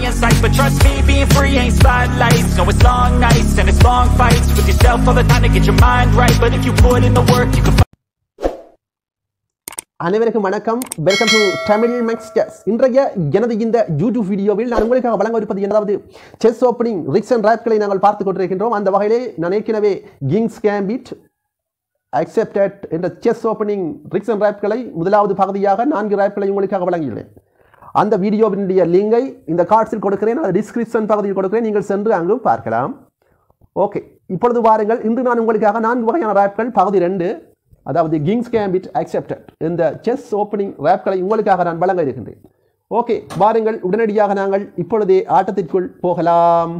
in sight But trust me, being free ain't spotlights No, it's long nights and it's long fights With yourself all the time to get your mind right But if you put in the work, you can find அனைவருக்கும் வணக்கம் welcome to Tamil மெக்ஸ்டர்ஸ் இன்றைய எனது இந்த YouTube வீடியோவில் நான் உங்களுக்காக வழங்க இருப்பது ஏதாவது செஸ் ஓப்பனிங் ரிக்ஸ் அண்ட் ரேப்களை நாங்கள் பார்த்து கொண்டிருக்கின்றோம் அந்த வகையிலே நான் ஏற்கனவே கிங்ஸ் கேம்பிட் அக்செப்டட் என்ற செஸ் ஓப்பனிங் ரிக்ஸ் அண்ட் ரேப்களை முதலாவது பகுதியாக நான்கு ரேப்களை உங்களுக்காக வழங்கியுள்ளேன் அந்த வீடியோவினுடைய லிங்கை இந்த கார்ட்ஸில் கொடுக்கிறேன் அது டிஸ்கிரிப்ஷன் பகுதியில் கொடுக்கிறேன் நீங்கள் சென்று அங்கு பார்க்கலாம் ஓகே இப்பொழுது வாருங்கள் இன்று நான் உங்களுக்காக நான்கு வகையான ரேப்கள் பகுதி ரெண்டு அதாவது கிங்ஸ் கேம்பிட் அக்செப்டட் இந்த செஸ் ஓப்பனிங் ரேப்களை உங்களுக்காக நான் வழங்க இருக்கின்றேன் ஓகே வாருங்கள் உடனடியாக நாங்கள் இப்பொழுதே ஆட்டத்திற்குள் போகலாம்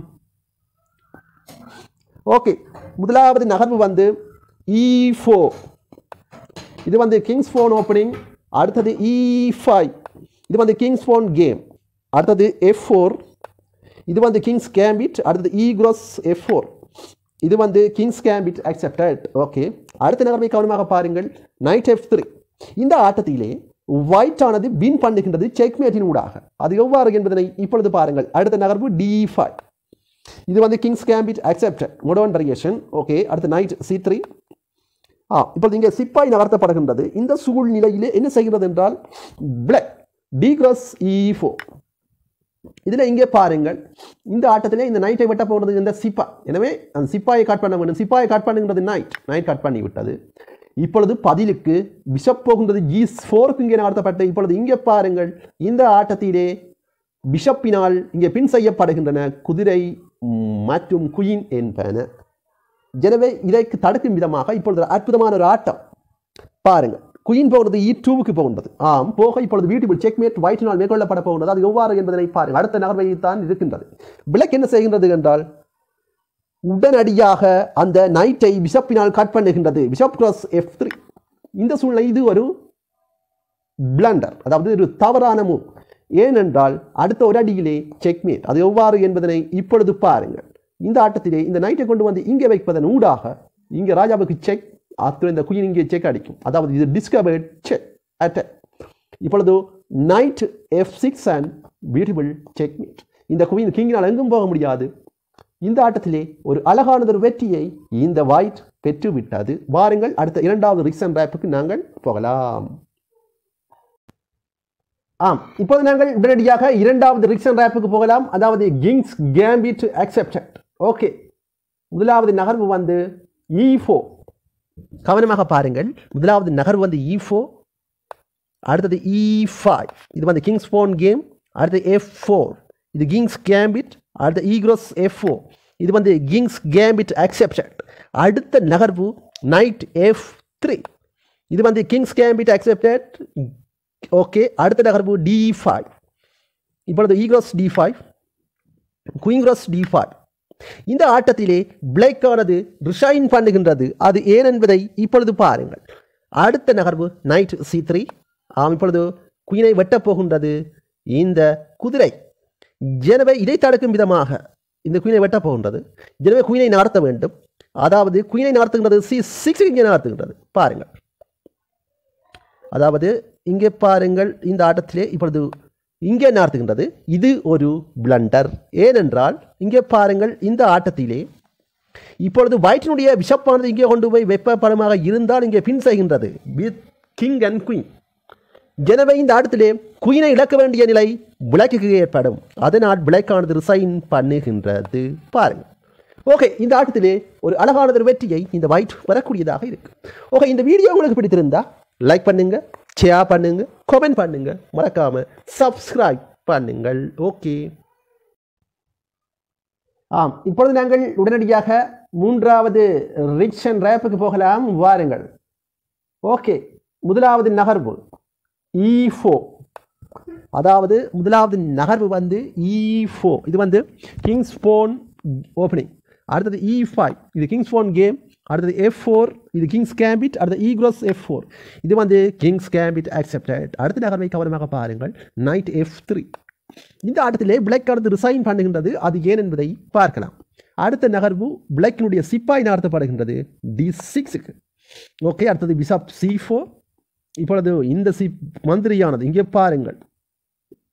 ஓகே முதலாவது நகர்வு வந்து இ ஃபோர் இது வந்து கிங்ஸ் ஃபோன் ஓப்பனிங் அடுத்தது இ ஃபைவ் இது வந்து கிங்ஸ் ஃபோன் கேம் அடுத்தது எஃப் ஃபோர் இது வந்து கிங்ஸ் கேம்பிட் அடுத்தது இ க்ரோஸ் எஃப் ஃபோர் இது வந்து கிங்ஸ் கேம்பிட் அக்செப்டட் ஓகே அடுத்த நகர்வை கவனமாக பாருங்கள் நைட் எஃப் த்ரீ இந்த ஆட்டத்திலே ஒயிட் ஆனது வின் பண்ணுகின்றது செக்மேட்டின் ஊடாக அது எவ்வாறு என்பதனை இப்பொழுது பாருங்கள் அடுத்த நகர்வு டி ஃபைவ் இது வந்து king's gambit accepted modern variation okay அடுத்து நைட் சி த்ரீ ஆ இப்பொழுது இங்கே சிப்பாய் நகர்த்தப்படுகின்றது இந்த சூழ்நிலையிலே என்ன செய்கிறது என்றால் black d cross e four இதில் இங்கே பாருங்கள் இந்த ஆட்டத்திலே இந்த நைட்டை வெட்ட போகிறது இந்த சிப்பா எனவே அந்த சிப்பாயை கட் பண்ண வேண்டும் சிப்பாயை கட் பண்ணுங்கிறது நைட் நைட் கட் பண்ணி விட்டது இப்பொழுது பதிலுக்கு பிஷப் போகின்றது ஜி ஃபோருக்கு இங்கே நடத்தப்பட்டு இப்பொழுது இங்கே பாருங்கள் இந்த ஆட்டத்திலே பிஷப்பினால் இங்கே பின் செய்யப்படுகின்றன குதிரை மற்றும் குயின் என்பன எனவே இதற்கு தடுக்கும் விதமாக இப்பொழுது அற்புதமான ஒரு ஆட்டம் பாருங்கள் குயின் போகிறது இ டூவுக்கு போகின்றது ஆம் போக இப்பொழுது பியூட்டிஃபுல் செக்மேட் ஒயிட்டினால் மேற்கொள்ளப்பட போகின்றது அது எவ்வாறு என்பதனை பாருங்கள் அடுத்த நகர்வை தான் இருக்கின்றது பிளக் என்ன செய்கின்றது என்றால் உடனடியாக அந்த நைட்டை பிஷப்பினால் கட் பண்ணுகின்றது பிஷப் கிராஸ் எஃப் த்ரீ இந்த சூழ்நிலை இது ஒரு பிளண்டர் அதாவது ஒரு தவறான மூவ் ஏனென்றால் அடுத்த ஒரு அடியிலே செக்மேட் அது எவ்வாறு என்பதனை இப்பொழுது பாருங்கள் இந்த ஆட்டத்திலே இந்த நைட்டை கொண்டு வந்து இங்கே வைப்பதன் ஊடாக இங்கே ராஜாவுக்கு செக் அத்துடன் இந்த குயின் இங்கே செக் அடிக்கும் அதாவது இது டிஸ்கவர்ட் செக் அட்டாக் இப்பொழுது knight f six and beautiful checkmate இந்த குயின் கிங்கினால் எங்கும் போக முடியாது இந்த ஆட்டத்திலே ஒரு அழகானதொரு வெற்றியை இந்த ஒயிட் பெற்று விட்டது வாருங்கள் அடுத்த இரண்டாவது ரிக்ஸன் ரேப்புக்கு நாங்கள் போகலாம் ஆம் இப்போது நாங்கள் உடனடியாக இரண்டாவது ரிக்ஸன் ரேப்புக்கு போகலாம் அதாவது கிங்ஸ் கேம்பிட் அக்செப்டட் ஓகே முதலாவது நகர்வு வந்து இ ஃபோர் கவனமாக பாருங்கள் முதலாவது நகர்வு வந்து இ ஃபோர் அடுத்தது இ ஃபைவ் இது வந்து கிங்ஸ் ஃபோன் கேம் அடுத்தது எஃப் ஃபோர் இது கிங்ஸ் கேம்பிட் அடுத்த ஈக்ரோஸ் எஃப் ஃபோர் இது வந்து கிங்ஸ் கேம்பிட் அக்செப்டட் அடுத்த நகர்வு நைட் எஃப் த்ரீ இது வந்து கிங்ஸ் கேம்பிட் அக்செப்டட் ஓகே அடுத்த நகர்வு டி ஃபைவ் இப்பொழுது e cross d five queen cross d five இந்த ஆட்டத்திலே பிளேக்கானது ரிஷைன் பண்ணுகின்றது அது ஏன் என்பதை இப்பொழுது பாருங்கள் அடுத்த நகர்வு நைட் சி த்ரீ ஆம் இப்பொழுது குயினை வெட்டப் போகின்றது இந்த குதிரை எனவே இதை தடுக்கும் விதமாக இந்த குயினை வெட்டப் போகின்றது எனவே குயினை நடத்த வேண்டும் அதாவது குயினை நடத்துகின்றது சி சிக்ஸ் இங்கே நடத்துகின்றது பாருங்கள் அதாவது இங்கே பாருங்கள் இந்த ஆட்டத்திலே இப்பொழுது இங்கே நடத்துகின்றது இது ஒரு பிளண்டர் ஏனென்றால் இங்கே பாருங்கள் இந்த ஆட்டத்திலே இப்பொழுது வயிற்றினுடைய விஷப்பானது இங்கே கொண்டு போய் வெப்பப்படமாக இருந்தால் இங்கே பின் செய்கின்றது வித் கிங் அண்ட் குயின் எனவே இந்த ஆட்டத்திலே குயினை இழக்க வேண்டிய நிலை பிளாக்கு ஏற்படும் அதனால் பிளாக்கானது ரிசைன் பண்ணுகின்றது பாருங்கள் ஓகே இந்த ஆட்டத்திலே ஒரு அழகானது வெற்றியை இந்த ஒயிட் வரக்கூடியதாக இருக்கு ஓகே இந்த வீடியோ உங்களுக்கு பிடித்திருந்தா லைக் பண்ணுங்க ஷேர் பண்ணுங்க கமெண்ட் பண்ணுங்க மறக்காம சப்ஸ்கிரைப் பண்ணுங்கள் ஓகே ஆம் இப்பொழுது நாங்கள் உடனடியாக மூன்றாவது ரிச் அண்ட் ரேப்புக்கு போகலாம் வாருங்கள் ஓகே முதலாவது நகர்வு இ ஃபோ அதாவது முதலாவது நகர்வு வந்து இ ஃபோ இது வந்து கிங்ஸ் ஃபோன் ஓப்பனிங் அடுத்தது இ ஃபைவ் இது கிங்ஸ் ஃபோன் கேம் அடுத்தது எஃப் ஃபோர் இது கிங்ஸ் கேம்பிட் அடுத்தது ஈக்ரோஸ் எஃப் ஃபோர் இது வந்து கிங்ஸ் கேம்பிட் அக்செப்டட் அடுத்த நகர்வை கவனமாக பாருங்கள் நைட் எஃப் த்ரீ இந்த ஆட்டத்திலே பிளாக் அடுத்து ரிசைன் பண்ணுகின்றது அது ஏன் என்பதை பார்க்கலாம் அடுத்த நகர்வு பிளாக்கினுடைய சிப்பாய் நகர்த்தப்படுகின்றது டி சிக்ஸுக்கு ஓகே அடுத்தது பிஷப் சி ஃபோர் இப்பொழுது இந்த சி மந்திரியானது இங்கே பாருங்கள்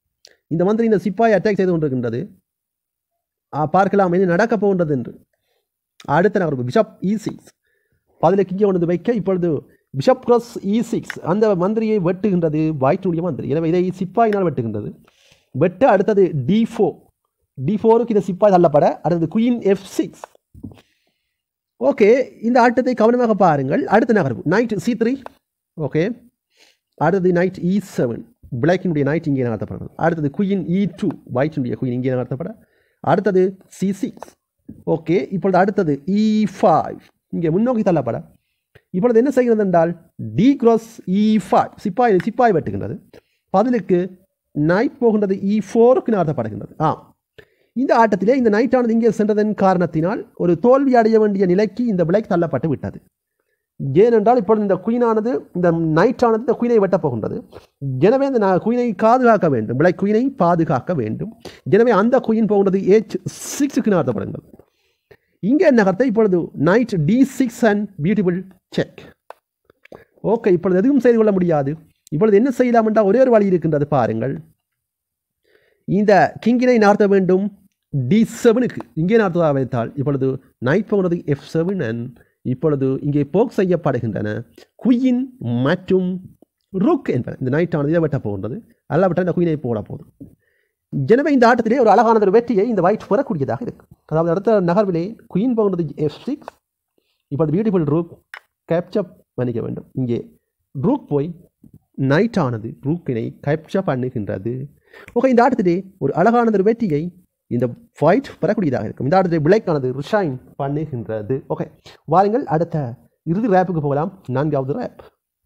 இந்த மந்திரி இந்த சிப்பாய் அட்டாக் செய்து கொண்டிருக்கின்றது ஆ, பார்க்கலாம் என்ன நடக்கப் போகின்றது என்று அடுத்த நகர்வு பிஷப் இ சிக்ஸ் பதிலுக்கு இங்கே கொண்டு வந்து வைக்க இப்பொழுது பிஷப் கிராஸ் இ சிக்ஸ் அந்த மந்திரியை வெட்டுகின்றது வாய்ட்டுடைய மந்திரி எனவே இதை சிப்பாயினால் வெட்டுகின்றது வெட்ட அடுத்தது டி ஃபோர் டி ஃபோருக்கு இந்த சிப்பாய் தள்ளப்பட அடுத்தது குயின் எஃப் சிக்ஸ் ஓகே இந்த ஆட்டத்தை கவனமாக பாருங்கள் அடுத்த நகர்வு நைட் சி த்ரீ ஓகே அடுத்தது நைட் இ செவன் பிளாக்கினுடைய நைட் இங்கே நகர்த்தப்படுறது அடுத்தது குயின் இ டூ ஒயிட்டினுடைய குயின் இங்கே நகர்த்தப்பட அடுத்தது சி சிக்ஸ் ஓகே இப்பொழுது அடுத்தது இ ஃபைவ் இங்கே முன்னோக்கி தள்ளப்பட இப்பொழுது என்ன செய்கிறது என்றால் டி கிராஸ் இ ஃபைவ் சிப்பாய் சிப்பாய் வெட்டுகின்றது பதிலுக்கு நைட் போகின்றது இ ஃபோருக்கு நகர்த்தப்படுகின்றது ஆ இந்த ஆட்டத்திலே இந்த நைட்டானது இங்கே சென்றதன் காரணத்தினால் ஒரு தோல்வி அடைய வேண்டிய நிலைக்கு இந்த பிளாக் தள்ளப்பட்டு விட்டது ஏனென்றால் இப்பொழுது இந்த குயினானது இந்த நைட்டானது இந்த குயினை வெட்டப் போகின்றது எனவே இந்த ந- குயினை பாதுகாக்க வேண்டும் பிளாக் குயினை பாதுகாக்க வேண்டும் எனவே அந்த குயின் போகின்றது ஏச் சிக்ஸுக்கு நகர்த்தப்படுகிறது இங்கே நகர்த்த இப்பொழுது knight d six and beautiful check okay இப்பொழுது எதுவும் செய்து கொள்ள முடியாது இப்பொழுது என்ன செய்யலாம் என்றால் ஒரே ஒரு வழி இருக்கின்றது பாருங்கள் இந்த கிங்கினை நகர்த்த வேண்டும் டி செவனுக்கு இங்கே நகர்த்துவதாக வைத்தால் இப்பொழுது நைட் போகிறது எஃப் செவன் அண்ட் இப்பொழுது இங்கே போக் செய்யப்படுகின்றன குயின் மற்றும் ருக் என்பது இந்த நைட்டானது இதை வெட்ட போகின்றது அல்லாவிட்டால் இந்த குயினை போட போகுது எனவே இந்த ஆட்டத்திலே ஒரு அழகான ஒரு வெற்றியை இந்த ஒயிட் பெறக்கூடியதாக இருக்கு அதாவது அடுத்த நகர்விலே குயின் போகிறது எஃப் சிக்ஸ் இப்பொழுது பியூட்டிஃபுல் ரூக் கேப்சர் பண்ணிக்க வேண்டும் இங்கே ரூக் போய் நைட் ஆனது ரூக்கினை கேப்சர் பண்ணுகின்றது ஓகே இந்த ஆட்டத்திலே ஒரு அழகான ஒரு வெற்றியை இந்த ஃபைட் பெறக்கூடியதாக இருக்கும் இந்த ஆட்டத்திலே பிளாக் ஆனது ரிஷைன் பண்ணுகின்றது ஓகே வாருங்கள் அடுத்த இறுதி ரேப்புக்கு போகலாம் நான்காவது ரேப்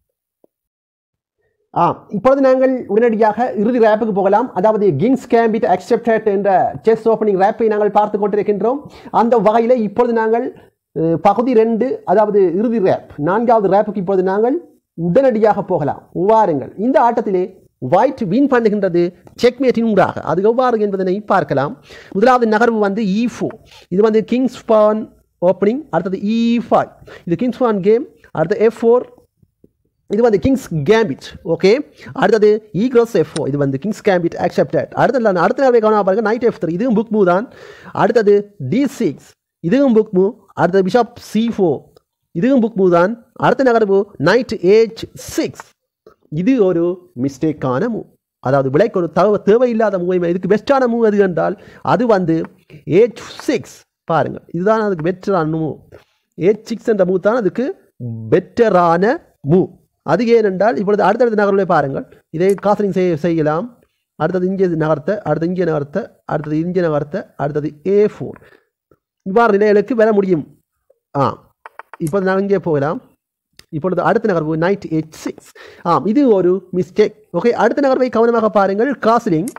ஆ இப்பொழுது நாங்கள் உடனடியாக இறுதி ரேப்புக்கு போகலாம் அதாவது கிங்ஸ் கேம்பிட் அக்செப்டட் என்ற செஸ் ஓப்பனிங் ரேப்பை நாங்கள் பார்த்து கொண்டிருக்கின்றோம் அந்த வகையில் இப்பொழுது நாங்கள் அஹ், பகுதி ரெண்டு அதாவது இறுதி ரேப் நான்காவது ரேப்புக்கு இப்பொழுது நாங்கள் உடனடியாக போகலாம் வாருங்கள் இந்த ஆட்டத்திலே ஒயிட் வின் பண்ணுகின்றது செக்மேட்டின் ஊடாக அது எவ்வாறு என்பதனை பார்க்கலாம் முதலாவது நகர்வு வந்து இ ஃபோர் இது வந்து கிங்ஸ் பான் ஓப்பனிங் அடுத்தது இ ஃபைவ் இது கிங்ஸ் பான் கேம் அடுத்து எஃப் ஃபோர் இது வந்து கிங்ஸ் கேம்பிட் ஓகே அடுத்தது ஈக்ரோஸ் எஃப் இது வந்து கிங்ஸ் கேம்பிட் அக்செப்டட் அடுத்தது அடுத்த நேரம் கவனம் பாருங்க நைட் எஃப் த்ரீ இதுவும் புக் மூவ் தான் அடுத்தது டி சிக்ஸ் இதுவும் புக் மூவ் அடுத்தது பிஷப் சி ஃபோர் இதுவும் புக் மூவ் தான் அடுத்த நகர்வு நைட் ஏச் சிக்ஸ் இது ஒரு மிஸ்டேக்கான மூவ் அதாவது விலைக்கு ஒரு தவ தேவையில்லாத மூவ் இதுக்கு பெஸ்ட்டான மூவ் எது என்றால் அது வந்து ஏச் சிக்ஸ் பாருங்கள் இதுதான் அதுக்கு பெட்டரான மூவ் ஏச் சிக்ஸ் என்ற மூவ் தான் அதுக்கு பெட்டரான மூவ் அது ஏனென்றால் இப்பொழுது அடுத்தடுத்த நகர்வுகளை பாருங்கள் இதை காசலிங் செய்ய செய்யலாம் அடுத்தது இங்கே நகர்த்த அடுத்தது இங்கே நகர்த்த அடுத்தது இங்கே நகர்த்த அடுத்தது ஏ ஃபோர் இவ்வாறு நிலைகளுக்கு வர முடியும் ஆ இப்போது நாங்கள் இங்கே போகலாம் இப்பொழுது அடுத்த நகர்வு நைட் எயிட் சிக்ஸ் ஆம் இது ஒரு மிஸ்டேக் ஓகே அடுத்த நகர்வை கவனமாக பாருங்கள் காஸ்லிங்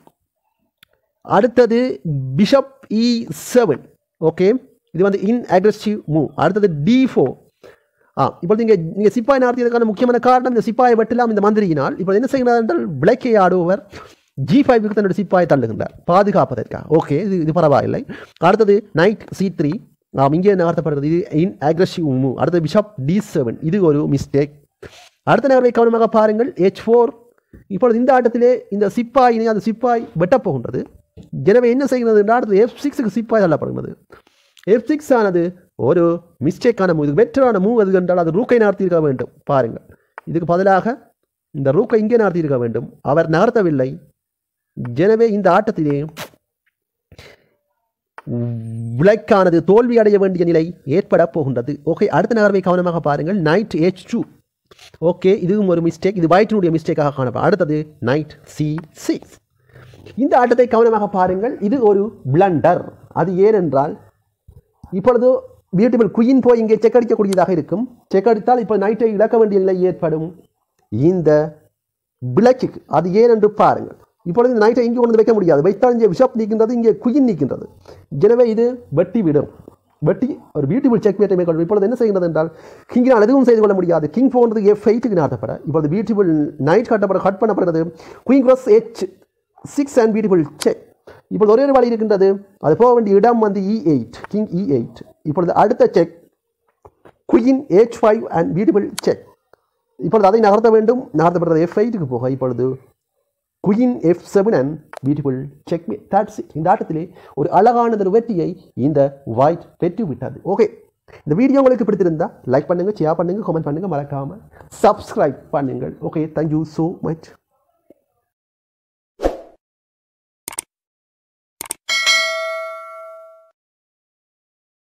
அடுத்தது பிஷப் இ செவன் ஓகே இது வந்து இன் அக்ரெசிவ் மூவ் அடுத்தது டி ஃபோர் ஆ இப்பொழுது நீங்கள் நீங்கள் சிப்பாய் நடத்தியதற்கான முக்கியமான காரணம் இந்த சிப்பாயை வெட்டலாம் இந்த மந்திரியினால் இப்போ என்ன செய்கிறார் என்றால் விளக்கை ஆடுபவர் ஜி ஃபைவுக்கு தன்னுடைய சிப்பாயை தள்ளுகின்றார் பாதுகாப்பதற்காக ஓகே இது இது பரவாயில்லை அடுத்தது நைட் சி த்ரீ ஆம் இங்கே நகர்த்தப்படுறது இது இன் அக்ரெசிவ் மூவ் அடுத்தது பிஷப் டி செவன் இது ஒரு மிஸ்டேக் அடுத்த நகர்வை கவனமாக பாருங்கள் எச் ஃபோர் இப்பொழுது இந்த ஆட்டத்திலே இந்த சிப்பாயினை அந்த சிப்பாய் வெட்டப் போகின்றது எனவே என்ன செய்கிறது என்றால் அடுத்தது எஃப் சிக்ஸுக்கு சிப்பாய் தள்ளப்படுகிறது எஃப் சிக்ஸ் ஆனது ஒரு மிஸ்டேக்கான மூவ் இது பெட்டரான மூவ் எது என்றால் அது ரூக்கை நகர்த்தியிருக்க வேண்டும் பாருங்கள் இதுக்கு பதிலாக இந்த ரூக்கை இங்கே நகர்த்தியிருக்க வேண்டும் அவர் நகர்த்தவில்லை எனவே இந்த ஆட்டத்திலே விளக்கானது தோல்வி அடைய வேண்டிய நிலை ஏற்பட போகின்றது ஓகே அடுத்த நகர்வை கவனமாக பாருங்கள் நைட் எச் டூ ஓகே இதுவும் ஒரு மிஸ்டேக் இது வயிற்றினுடைய மிஸ்டேக்காக காணப்படும் அடுத்தது நைட் சி சிக்ஸ் இந்த ஆட்டத்தை கவனமாக பாருங்கள் இது ஒரு பிளண்டர் அது ஏனென்றால் இப்பொழுது பியூட்டிஃபுல் குயின் போய் இங்கே செக் அடிக்கக்கூடியதாக இருக்கும் செக் அடித்தால் இப்போ நைட்டை இழக்க வேண்டிய நிலை ஏற்படும் இந்த விளக்குக்கு அது ஏன் என்று பாருங்கள் இப்பொழுது இந்த நைட்டை இங்கே கொண்டு வந்து வைக்க முடியாது வைத்தால் இங்கே பிஷப் நீக்கின்றது இங்கே குயின் நீக்கின்றது எனவே இது வெட்டி விடும் வெட்டி ஒரு பியூட்டிஃபுல் செக் மேட்டை மேற்கொள்ளும் இப்பொழுது என்ன செய்கிறது என்றால் கிங்கினால் எதுவும் செய்து கொள்ள முடியாது கிங் போன்றது எஃப் எயிட்டுக்கு நாட்டப்பட இப்பொழுது பியூட்டிஃபுல் நைட் கட்டப்பட கட் பண்ணப்படுகிறது queen cross h six and beautiful check இப்பொழுது ஒரே ஒரு வழி இருக்கின்றது அது போக வேண்டிய இடம் வந்து e eight king e eight இப்பொழுது அடுத்த check queen h five and beautiful check இப்பொழுது அதை நகர்த்த வேண்டும் நகர்த்தப்படுறது எஃப் எயிட்டுக்கு போக இப்பொழுது queen f seven and beautiful check that's இந்த ஆட்டத்திலே ஒரு அழகானதொரு வெற்றியை இந்த ஒயிட் பெற்று விட்டது ஓகே இந்த வீடியோ உங்களுக்கு பிடித்திருந்தா லைக் பண்ணுங்கள் ஷேர் பண்ணுங்கள் கமெண்ட் பண்ணுங்கள் மறக்காமல் சப்ஸ்கிரைப் பண்ணுங்கள் ஓகே தேங்க்யூ ஸோ மச்